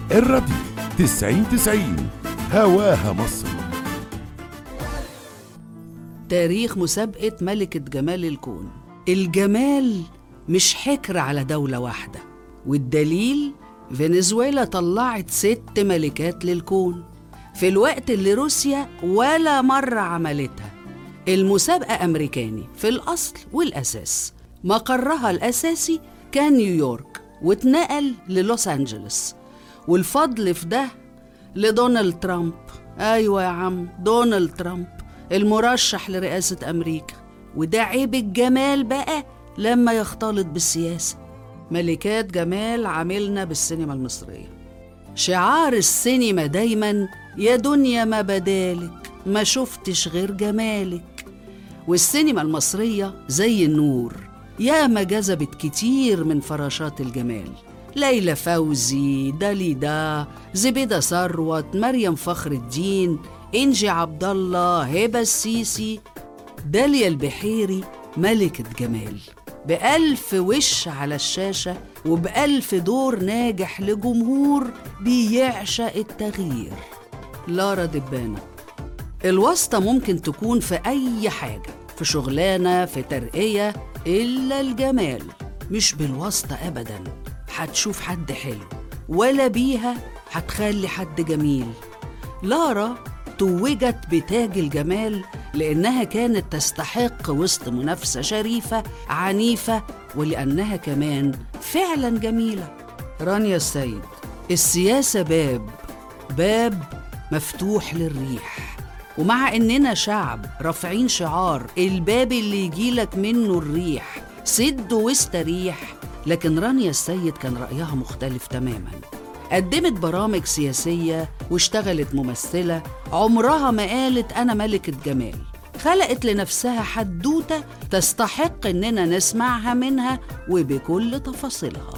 الراديو تسعين تسعين هواها مصر تاريخ مسابقة ملكة جمال الكون الجمال مش حكر على دولة واحدة والدليل فنزويلا طلعت ست ملكات للكون في الوقت اللي روسيا ولا مرة عملتها المسابقة أمريكاني في الأصل والأساس مقرها الأساسي كان نيويورك واتنقل للوس أنجلوس والفضل في ده لدونالد ترامب أيوة يا عم دونالد ترامب المرشح لرئاسة أمريكا وده عيب الجمال بقى لما يختلط بالسياسة ملكات جمال عملنا بالسينما المصرية شعار السينما دايما يا دنيا ما بدالك ما شفتش غير جمالك والسينما المصرية زي النور ياما جذبت كتير من فراشات الجمال ليلى فوزي داليدا زبيدة ثروت مريم فخر الدين إنجي عبد الله هبة السيسي داليا البحيري ملكة جمال بألف وش على الشاشة وبألف دور ناجح لجمهور بيعشق التغيير لارا دبانة الواسطة ممكن تكون في أي حاجة في شغلانة في ترقية إلا الجمال مش بالواسطة أبدا هتشوف حد حلو ولا بيها هتخلي حد جميل لارا توجت بتاج الجمال لأنها كانت تستحق وسط منافسة شريفة عنيفة ولأنها كمان فعلا جميلة رانيا السيد السياسة باب باب مفتوح للريح ومع إننا شعب رافعين شعار الباب اللي يجيلك منه الريح سد واستريح لكن رانيا السيد كان رأيها مختلف تماماً قدمت برامج سياسية واشتغلت ممثلة عمرها ما قالت أنا ملكة جمال خلقت لنفسها حدوتة تستحق إننا نسمعها منها وبكل تفاصيلها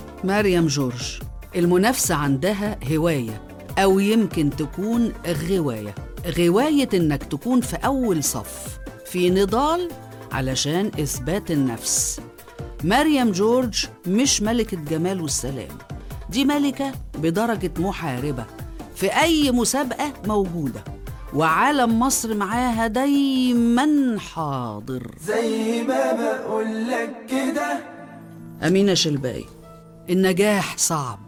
مريم جورج المنافسة عندها هواية أو يمكن تكون غواية غواية إنك تكون في أول صف في نضال علشان إثبات النفس مريم جورج مش ملكة جمال والسلام دي ملكة بدرجة محاربة في أي مسابقة موجودة وعالم مصر معاها دايما حاضر زي ما بقولك كده أمينة شلباي النجاح صعب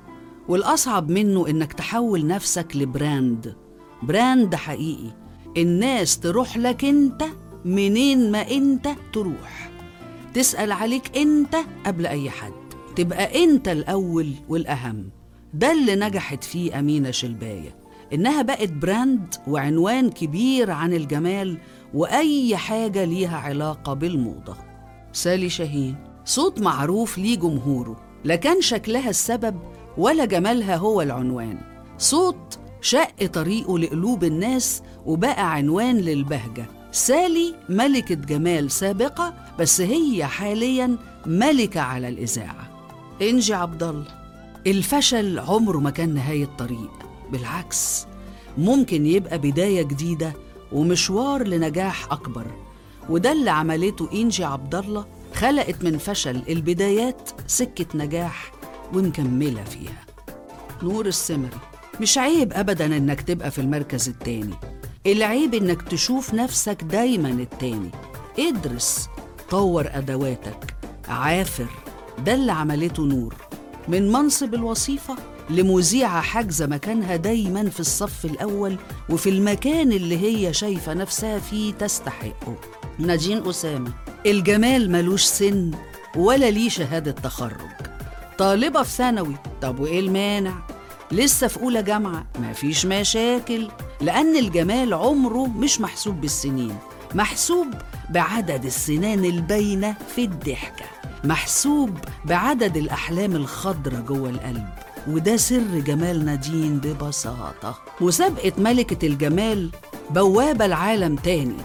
والأصعب منه إنك تحول نفسك لبراند براند حقيقي الناس تروح لك أنت منين ما أنت تروح تسأل عليك أنت قبل أي حد تبقى أنت الأول والأهم ده اللي نجحت فيه أمينة شلباية إنها بقت براند وعنوان كبير عن الجمال وأي حاجة ليها علاقة بالموضة سالي شاهين صوت معروف ليه جمهوره لا كان شكلها السبب ولا جمالها هو العنوان صوت شق طريقه لقلوب الناس وبقى عنوان للبهجة سالي ملكة جمال سابقة بس هي حاليا ملكة على الإذاعة إنجي عبد الله الفشل عمره ما كان نهاية طريق بالعكس ممكن يبقى بداية جديدة ومشوار لنجاح أكبر وده اللي عملته إنجي عبد الله خلقت من فشل البدايات سكة نجاح ومكملة فيها نور السمري مش عيب أبدا إنك تبقى في المركز التاني العيب إنك تشوف نفسك دايما التاني ادرس طور أدواتك عافر ده اللي عملته نور من منصب الوظيفة لمذيعة حاجزة مكانها دايما في الصف الأول وفي المكان اللي هي شايفة نفسها فيه تستحقه نادين أسامة الجمال ملوش سن ولا ليه شهادة تخرج طالبة في ثانوي طب وإيه المانع؟ لسه في أولى جامعة مفيش مشاكل لأن الجمال عمره مش محسوب بالسنين محسوب بعدد السنان الباينة في الضحكة محسوب بعدد الأحلام الخضرة جوه القلب وده سر جمال نادين ببساطة مسابقة ملكة الجمال بوابة لعالم تاني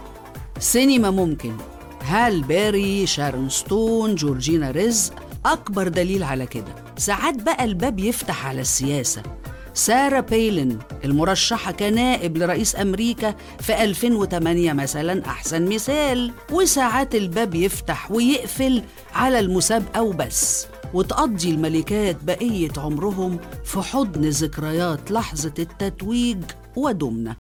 سينما ممكن هال بيري شارون ستون جورجينا رزق أكبر دليل على كده ساعات بقى الباب يفتح على السياسة سارة بايلن المرشحة كنائب لرئيس أمريكا في 2008 مثلا أحسن مثال وساعات الباب يفتح ويقفل على المسابقة وبس وتقضي الملكات بقية عمرهم في حضن ذكريات لحظة التتويج ودمنة